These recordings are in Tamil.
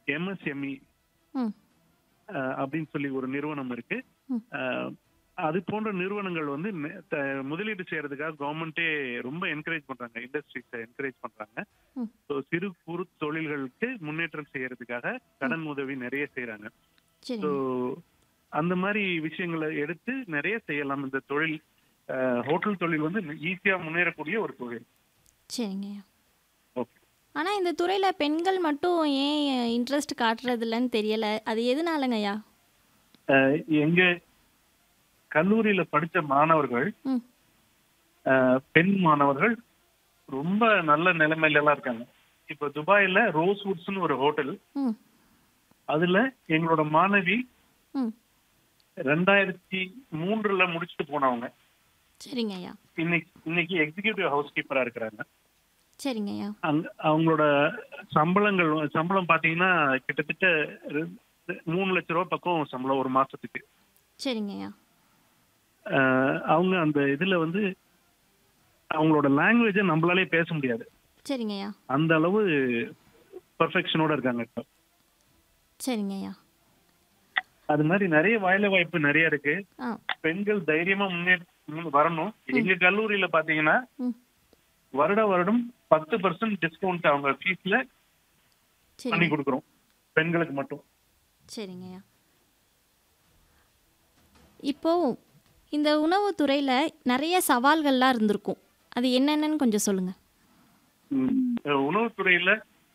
எம்எஸ்எம்இ ம் அப்படின்னு சொல்லி ஒரு நிறுவனம் இருக்கு ம். அஹ், அது போன்ற நிறுவனங்கள் வந்து நெ- த- முதலீடு செய்யறதுக்காக கவர்மெண்டே ரொம்ப என்கரேஜ் பண்றாங்க இண்டஸ்ட்ரீஸை என்கரேஜ் பண்றாங்க ம். ஸோ சிறு குறு தொழில்களுக்கு முன்னேற்றம் செய்யறதுக்காக கடன் உதவி நிறைய செய்யறாங்க ஸோ சரிங்க அந்த மாதிரி விஷயங்களை எடுத்து நிறைய செய்யலாம் இந்த தொழில் அஹ், ஹோட்டல் தொழில் வந்து ஈஸியா முன்னேறக்கூடிய ஒரு தொழில் சரிங்கய்யா ஓகே ஆனால் இந்த துறையில் பெண்கள் மட்டும் ஏன் இன்ட்ரெஸ்ட் காட்டுறதில்லன்னு தெரியலை அது எதனாலங்கய்யா எங்க கல்லூரியில படிச்ச மாணவர்கள் ம் அஹ், பெண் மாணவர்கள் ரொம்ப நல்ல நிலைமையில எல்லாம் இருக்காங்க இப்ப துபாயில ரோஸ்வுட்ஸ்னு ஒரு ஹோட்டல் ம் அதுல எங்களோட மாணவி ம் ரெண்டாயிரத்தி மூன்றுல முடிச்சுட்டு போனவங்க சரிங்கய்யா இன்னைக்கு இன்னைக்கு எக்ஸிகியூட்டிவ் ஹவுஸ் கீப்பரா இருக்கிறாங்க சரிங்கய்யா அங்க அவங்களோட சம்பளங்கள் சம்பளம் பாத்தீங்கன்னா கிட்டத்தட்ட ரெண்டு- மூணு லட்ச ரூபா பக்கம் சம்பளம் ஒரு மாசத்துக்கு சரிங்கய்யா அஹ், அவங்க அந்த இதுல வந்து அவங்களோட லாங்குவேஜை நம்மளாலே பேச முடியாது சரிங்கய்யா அந்த அளவு பர்ஃபெக்ஷனோட இருக்காங்க இப்போ சரிங்கய்யா அது மாதிரி நிறைய வேலை வாய்ப்பு நிறைய இருக்கு ஆ பெண்கள் தைரியமா முன்னே முன் வரணும் எங்க கல்லூரியில பாத்தீங்கன்னா ம் வருட வருடம் பத்து பர்சன்ட் டிஸ்கவுண்ட் அவங்க ஃபீஸ்ல பண்ணி சரிங்க கொடுக்குறோம் பெண்களுக்கு மட்டும் சரிங்கய்யா இப்போ இந்த உணவுத் துறையில் நிறைய சவால்கள்லாம் இருந்திருக்கும் அது என்னென்னன்னு கொஞ்சம் சொல்லுங்கள் ம். அஹ் உணவுத்துறையில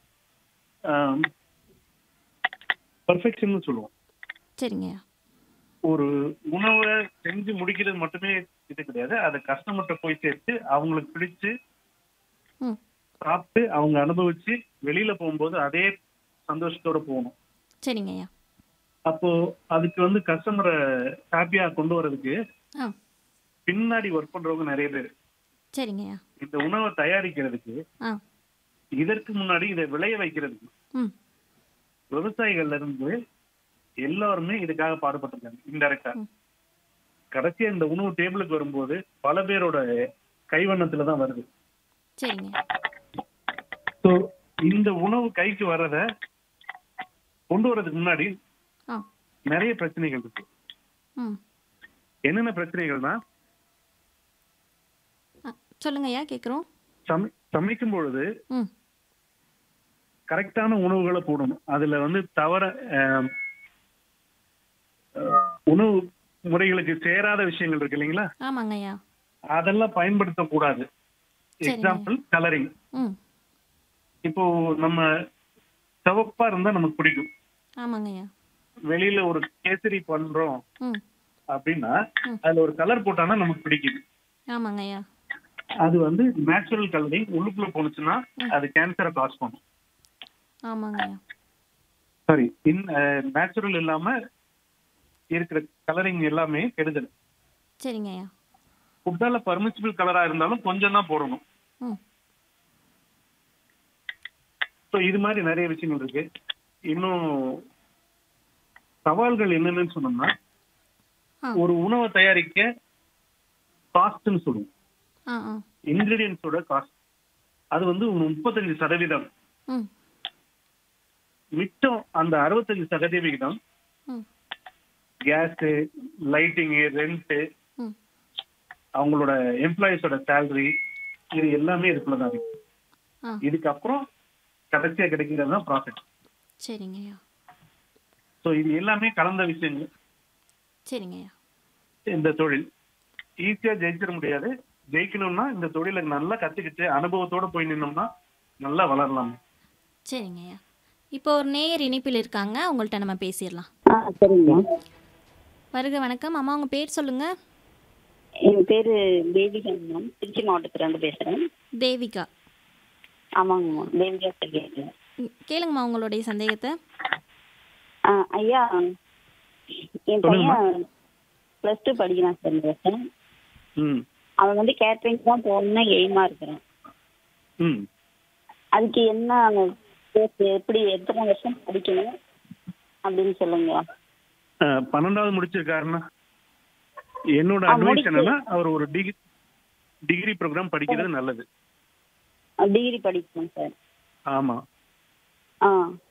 பர்ஃபெக்ஷன் சொல்லுவோம் சரிங்கய்யா ஒரு உணவை செஞ்சு முடிக்கிறது மட்டுமே இது கிடையாது அதை கஸ்டமர்கிட்ட போய் சேர்த்து அவங்களுக்கு பிடிச்சு ம் சாப்பிட்டு அவங்க அனுபவிச்சு வெளியில போகும்போது அதே சந்தோஷத்தோட போகணும் சரிங்கய்யா அப்போ அதுக்கு வந்து கஸ்டமரை ஹாப்பியா கொண்டு வர்றதுக்கு ஆ பின்னாடி ஒர்க் பண்றவங்க நிறைய பேர் சரிங்கய்யா இந்த உணவை தயாரிக்கிறதுக்கு ஆ இதற்கு முன்னாடி இதை விளைய வைக்கிறதுக்கு ம் விவசாயிகள்ல இருந்து எல்லாருமே இதுக்காக பாடுபட்டிருக்காங்க இன்டெரக்டா ம். கடைசியா இந்த உணவு டேபிளுக்கு வரும்போது பல பேரோட கைவண்ணத்துல தான் வருது சரிங்க ஸோ இந்த உணவு கைக்கு வர்றத கொண்டு வர்றதுக்கு முன்னாடி ஆ நிறைய பிரச்சனைகள் இருக்கு ம் என்னென்ன பிரச்சனைகள்னா ஆ சொல்லுங்கய்யா கேட்குறோம் சமை சமைக்கும் பொழுது ம் கரெக்டான உணவுகளை போடணும் அதுல வந்து தவற ஆம், அஹ், உணவு முறைகளுக்கு சேராத விஷயங்கள் இருக்கு இல்லைங்களா ஆமாங்கய்யா அதெல்லாம் பயன்படுத்தக்கூடாது சரிங்க. எக்ஸாம்பிள் கலரிங் ம் இப்போ நம்ம சிவப்பா இருந்தா நமக்கு பிடிக்கும் ஆமாங்கய்யா வெளியில ஒரு கேசரி பண்றோம் ம் அப்படின்னா ம். அதுல ஒரு கலர் போட்டானா நமக்கு பிடிக்குது ஆமாங்கய்யா அது வந்து நேச்சுரல் கலரிங் உள்ளுக்குள்ள போனுச்சுன்னா அது கேன்சரை காஸ் பண்ணும் ஆமாங்கய்யா சாரி இன் நேச்சுரல் இல்லாம இருக்கிற கலரிங் எல்லாமே கெடுதல் சரிங்கய்யா ஃபுட்டால பர்மிசிபிள் கலரா இருந்தாலும் கொஞ்சம் தான் போடணும் ம் ஸோ இது மாதிரி நிறைய விஷயங்கள் இருக்கு இன்னும் சவால்கள் என்னென்னு சொன்னோம்னா ஆ ஒரு உணவை தயாரிக்க காஸ்ட்னு சொல்லுவோம் ஆ ஆ இன்கிரீடியன்ஸோட காஸ்ட் அது வந்து ஒரு முப்பத்தஞ்சு சதவீதம் ம் மிச்சம் அந்த அறுபத்தஞ்சு சதவீதம் ம் கேஸு லைட்டிங்கு ரெண்ட்டு ம் அவங்களோட எம்ப்ளாயிஸோட சேலரி இது எல்லாமே இதுக்குள்ள தான் இருக்கு ஆ இதுக்கப்புறம் கடைசியா கிடைக்கிறது தான் ப்ராஃபிட் சரிங்கய்யா ஸோ இது எல்லாமே கலந்த விஷயங்கள் சரிங்கய்யா இந்த தொழில் ஈஸியா ஜெயிச்சிட முடியாது ஜெயிக்கணும்னா இந்த தொழிலை நல்லா கத்துக்கிட்டு அனுபவத்தோட போய் நின்னோம்னா நல்லா வளரலாம் சரிங்கய்யா இப்போ ஒரு நேயர் இணைப்பில் இருக்காங்க அவங்கள்ட்ட நம்ம பேசிடலாம் ஆ சரிங்க வருக வணக்கம் அம்மா உங்கள் பேர் சொல்லுங்கள் என் பேர் தேவிகா மேம் திருச்சி மாவட்டத்துலேருந்து பேசுகிறேன் தேவிகா ஆமாங்க மேம் தேவிகா செல்வியா ம், கேளுங்கம்மா உங்களுடைய சந்தேகத்தை ஆ ஐயா என் சொல்லுங்கம்மா. பையன் ப்ளஸ் டூ படிக்கிறான் சார் இந்த வருஷம் ம் அவன் வந்து கேட்ரிங் தான் போகணும்னு எய்மாக இருக்கிறான் ம் அதுக்கு என்ன course, எப்படி எத்தனை வருஷம் படிக்கணும் அப்படின்னு சொல்லுங்க அஹ், பன்னெண்டாவது முடிச்சிருக்காருன்னா என்னோட ஆ, அட்வைஸ் முடிச்சு. என்னன்னா அவர் ஒரு டிகிரி டிகிரி ப்ரோக்ராம் படிக்கிறது நல்லது டிகிரி படிக்கணும் சார் ஆமா ஆ